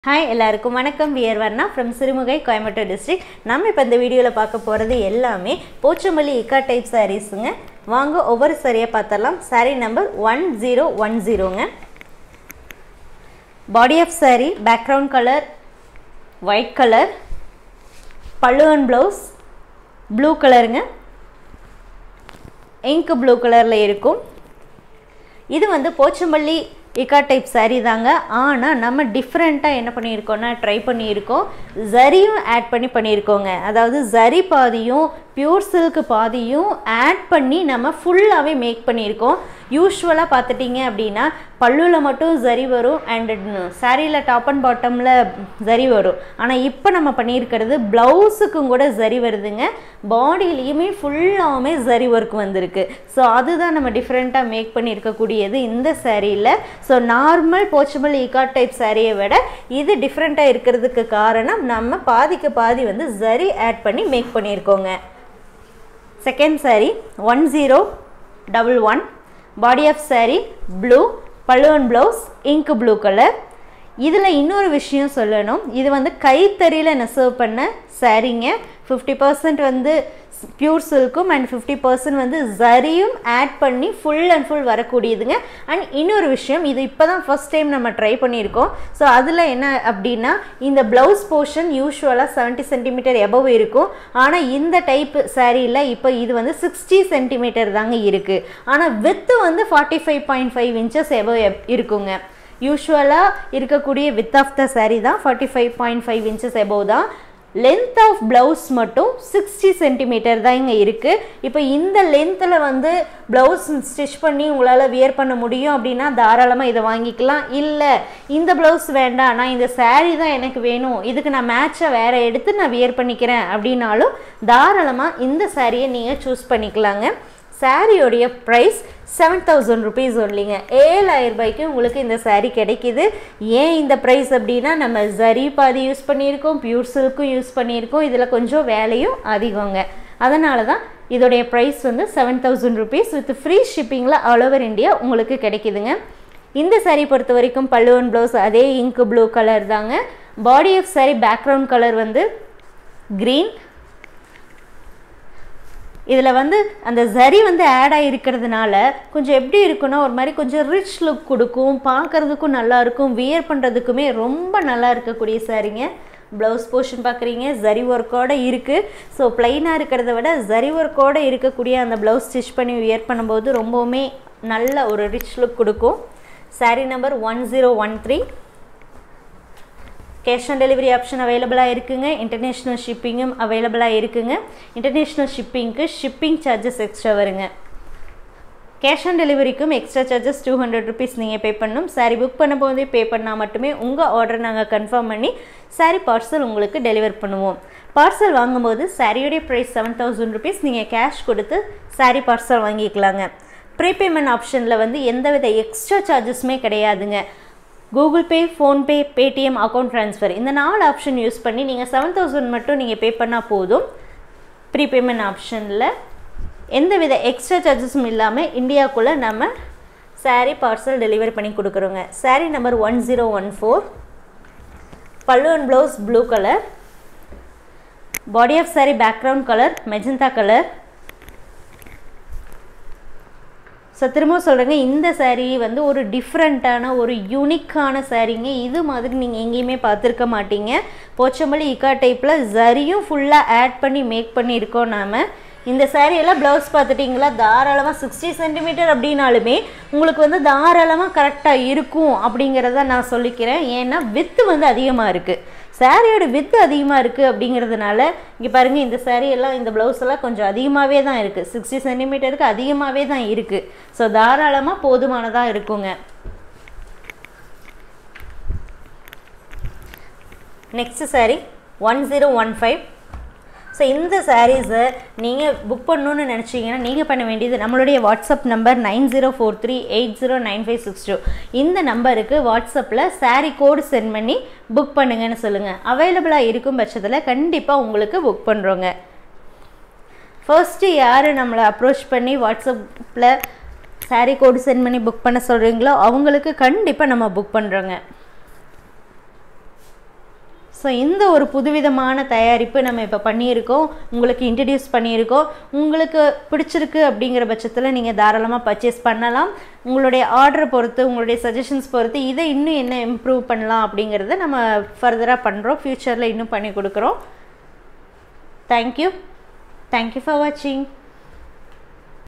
hi எல்லாருக்கும் வணக்கம் we're Varna from Sirumugai Coimbatore district நம்ம இப்போ இந்த வீடியோவில் பார்க்க போகிறது எல்லாமே போச்சமல்லி இக்கா டைப் சாரீஸுங்க வாங்க ஒவ்வொரு சாரியாக பார்த்தரலாம் sari number one zero one ஜீரோங்க body of sari background colour white colour பல்லு அண்ட் ப்ளவுஸ் ப்ளூ கலருங்க இங்க் ப்ளூ கலரில் இருக்கும் இது வந்து போச்சம்பள்ளி இக்கா டைப் saree தாங்க ஆனால் நம்ம டிஃப்ரெண்ட்டாக என்ன பண்ணியிருக்கோம்னா ட்ரை பண்ணியிருக்கோம் ஜரியும் ஆட் பண்ணி பண்ணியிருக்கோங்க அதாவது ஜரி பாதியும் பியூர் சில்க் பாதியும் ஆட் பண்ணி நம்ம ஃபுல்லாகவே மேக் பண்ணியிருக்கோம் யூஸ்வலாக பார்த்துட்டிங்க அப்படின்னா பல்லுவில் மட்டும் ஜரி வரும் அண்ட் சாரியில் டாப் அண்ட் பாட்டமில் ஜரி வரும் ஆனால் இப்போ நம்ம பண்ணியிருக்கிறது ப்ளவுஸுக்கும் கூட ஜரி வருதுங்க பாடியிலையுமே ஃபுல்லாகவுமே ஜரி ஒர்க் வந்திருக்கு ஸோ அதுதான் நம்ம டிஃப்ரெண்ட்டாக மேக் பண்ணியிருக்கக்கூடியது இந்த சாரியில் so normal Pochampally ikat type சாரியை விட இது டிஃப்ரெண்ட்டாக இருக்கிறதுக்கு காரணம் நம்ம பாதிக்கு பாதி வந்து ஜரி ஆட் பண்ணி மேக் பண்ணியிருக்கோங்க second sari one zero double one body of sari blue பல்லு and blouse ink blue colour இதில் இன்னொரு விஷயம் சொல்லணும் இது வந்து கைத்தறியில் நெசவு பண்ண சாரீங்க ஃபிஃப்டி பர்சன்ட் வந்து பியூர் சில்க்கும் அண்ட் ஃபிஃப்டி பர்சன்ட் வந்து ஜரியும் ஆட் பண்ணி ஃபுல் அண்ட் ஃபுல் வரக்கூடியதுங்க அண்ட் இன்னொரு விஷயம் இது இப்போ தான் ஃபஸ்ட் டைம் நம்ம ட்ரை பண்ணியிருக்கோம் ஸோ அதில் என்ன அப்படின்னா இந்த ப்ளவுஸ் போர்ஷன் யூஸ்வலாக செவன்ட்டி சென்டிமீட்டர் எபவ் இருக்கும் ஆனால் இந்த டைப் சாரியில் இப்போ இது வந்து சிக்ஸ்டி சென்டிமீட்டர் தாங்க இருக்குது ஆனால் வித்து வந்து forty five point five inches above இருக்குங்க யூஸ்வலாக இருக்கக்கூடிய வித் ஆஃப் த சாரீ தான் forty five point five inches above தான் லென்த் ஆஃப் ப்ளவுஸ் மட்டும் சிக்ஸ்டி சென்டிமீட்டர் தான் இங்கே இருக்குது இப்போ இந்த லென்த்தில் வந்து ப்ளவுஸ் ஸ்டிச் பண்ணி உங்களால் வியர் பண்ண முடியும் அப்படின்னா தாராளமாக இதை வாங்கிக்கலாம் இல்லை இந்த ப்ளவுஸ் வேண்டாம் நான் இந்த சாரீ தான் எனக்கு வேணும் இதுக்கு நான் மேட்சை வேறு எடுத்து நான் வியர் பண்ணிக்கிறேன் அப்படின்னாலும் தாராளமாக இந்த சாரியை நீங்கள் சூஸ் பண்ணிக்கலாங்க சாரியோடைய ப்ரைஸ் செவன் தௌசண்ட் ருபீஸ் ஒன்லிங்க ஏழாயிரம் ரூபாய்க்கு உங்களுக்கு இந்த சாரீ கிடைக்கிது ஏன் இந்த ப்ரைஸ் அப்படின்னா நம்ம ஜரி பாதி யூஸ் பண்ணியிருக்கோம் பியூர் சில்க்கும் யூஸ் பண்ணியிருக்கோம் இதில் கொஞ்சம் வேலையும் அதிகங்க அதனால தான் இதோடைய ப்ரைஸ் வந்து seven thousand rupees with free ஷிப்பிங்கில் ஆல் ஓவர் இந்தியா உங்களுக்கு கிடைக்குதுங்க இந்த சாரீ பொறுத்த வரைக்கும் பல்லுவன் ப்ளவுஸ் அதே இங்க் ப்ளூ கலர் தாங்க body of sari background colour வந்து க்ரீன் இதில் வந்து அந்த ஜரி வந்து ஆட் ஆகிருக்கிறதுனால கொஞ்சம் எப்படி இருக்குன்னா ஒரு மாதிரி கொஞ்சம் ரிச் லுக் கொடுக்கும் பார்க்குறதுக்கும் நல்லாயிருக்கும் வியர் பண்ணுறதுக்குமே ரொம்ப நல்லா இருக்கக்கூடிய சாரீங்க ப்ளவுஸ் போர்ஷன் பார்க்குறீங்க ஜரி ஒர்க்கோடு இருக்குது ஸோ ப்ளைனாக இருக்கிறத விட ஜரி ஒர்க்கோடு இருக்கக்கூடிய அந்த ப்ளவுஸ் ஸ்டிச் பண்ணி வியர் பண்ணும்போது ரொம்பவுமே நல்ல ஒரு ரிச் லுக் கொடுக்கும் sari number one zero one three cash on delivery option அவைலபிளாக இருக்குங்க இன்டர்நேஷ்னல் ஷிப்பிங்கும் அவைலபிளாக இருக்குங்க இன்டர்நேஷ்னல் ஷிப்பிங்க்கு ஷிப்பிங் சார்ஜஸ் எக்ஸ்ட்ரா வருங்க கேஷ் ஆன் டெலிவரிக்கும் extra charges two hundred rupees நீங்கள் பே பண்ணணும் சாரீ புக் பண்ணும்போதே பே பண்ணால் மட்டுமே உங்கள் ஆர்டர் நாங்கள் கன்ஃபார்ம் பண்ணி சாரீ பார்சல் உங்களுக்கு டெலிவர் பண்ணுவோம் பார்சல் வாங்கும்போது சாரியோடைய ப்ரைஸ் செவன் தௌசண்ட் ருபீஸ் நீங்கள் கேஷ் கொடுத்து சாரீ பார்சல் வாங்கிக்கலாங்க ப்ரீபேமெண்ட் ஆப்ஷனில் வந்து எந்தவித எக்ஸ்ட்ரா சார்ஜஸுமே கிடையாதுங்க Google Pay PhonePe Paytm account transfer இந்த நாலு ஆப்ஷன் யூஸ் பண்ணி நீங்கள் செவன் தௌசண்ட் மட்டும் நீங்கள் பே பண்ணால் போதும் ப்ரீபேமெண்ட் ஆப்ஷனில் எந்தவித எக்ஸ்ட்ரா சார்ஜஸும் இல்லாமல் இந்தியாவுக்குள்ளே நம்ம சாரீ பார்சல் டெலிவரி பண்ணி கொடுக்குறோங்க sari number one zero one four பல்லு and blouse blue colour body of sari background colour magenta colour so திரும்ப சொல்கிறேங்க இந்த சாரீ வந்து ஒரு டிஃப்ரெண்ட்டான ஒரு யூனிக்கான சாரீங்க இது மாதிரி நீங்கள் எங்கேயுமே பார்த்துருக்க மாட்டீங்க போச்சம்பள்ளி இக்கா டைப்பில் ஜரியும் ஃபுல்லாக ஆட் பண்ணி மேக் பண்ணியிருக்கோம் நாம் இந்த சாரியெல்லாம் ப்ளவுஸ் பார்த்துட்டிங்களா தாராளமாக சிக்ஸ்டி சென்டிமீட்டர் அப்படின்னாலுமே உங்களுக்கு வந்து தாராளமாக கரெக்டாக இருக்கும் அப்படிங்கிறத நான் சொல்லிக்கிறேன் ஏன்னா வித்து வந்து அதிகமாக இருக்குது சாரியோட வித்து அதிகமாக இருக்குது அப்படிங்கிறதுனால இங்கே பாருங்கள் இந்த சாரீ எல்லாம் இந்த ப்ளவுஸ் எல்லாம் கொஞ்சம் அதிகமாகவே தான் இருக்குது சிக்ஸ்டி சென்டிமீட்டருக்கு அதிகமாகவே தான் இருக்குது ஸோ தாராளமாக போதுமானதாக இருக்குங்க next sari one zero one five so இந்த சாரீஸை நீங்கள் புக் பண்ணணுன்னு நினச்சிங்கன்னா நீங்கள் பண்ண வேண்டியது நம்மளுடைய WhatsApp number nine zero four three eight zero nine five six two இந்த நம்பருக்கு வாட்ஸ்அப்பில் சாரீ கோடு சென்ட் பண்ணி புக் பண்ணுங்கன்னு சொல்லுங்கள் அவைலபிளாக இருக்கும் பட்சத்தில் கண்டிப்பாக உங்களுக்கு புக் பண்ணுறோங்க ஃபர்ஸ்ட்டு யார் நம்மளை அப்ரோச் பண்ணி வாட்ஸ்அப்பில் சாரீ கோடு சென்ட் பண்ணி புக் பண்ண சொல்கிறீங்களோ அவங்களுக்கு கண்டிப்பாக நம்ம புக் பண்ணுறோங்க ஸோ இந்த ஒரு புதுவிதமான தயாரிப்பு நம்ம இப்போ பண்ணியிருக்கோம் உங்களுக்கு இன்ட்ரடியூஸ் பண்ணியிருக்கோம் உங்களுக்கு பிடிச்சிருக்கு அப்படிங்கிற பட்சத்தில் நீங்கள் தாராளமாக பர்ச்சேஸ் பண்ணலாம் உங்களுடைய ஆர்டரை பொறுத்து உங்களுடைய சஜஷன்ஸ் பொறுத்து இதை இன்னும் என்ன இம்ப்ரூவ் பண்ணலாம் அப்படிங்கிறத நம்ம ஃபர்தராக பண்ணுறோம் ஃப்யூச்சரில் இன்னும் பண்ணி கொடுக்குறோம் தேங்க்யூ தேங்க்யூ ஃபார் வாட்சிங்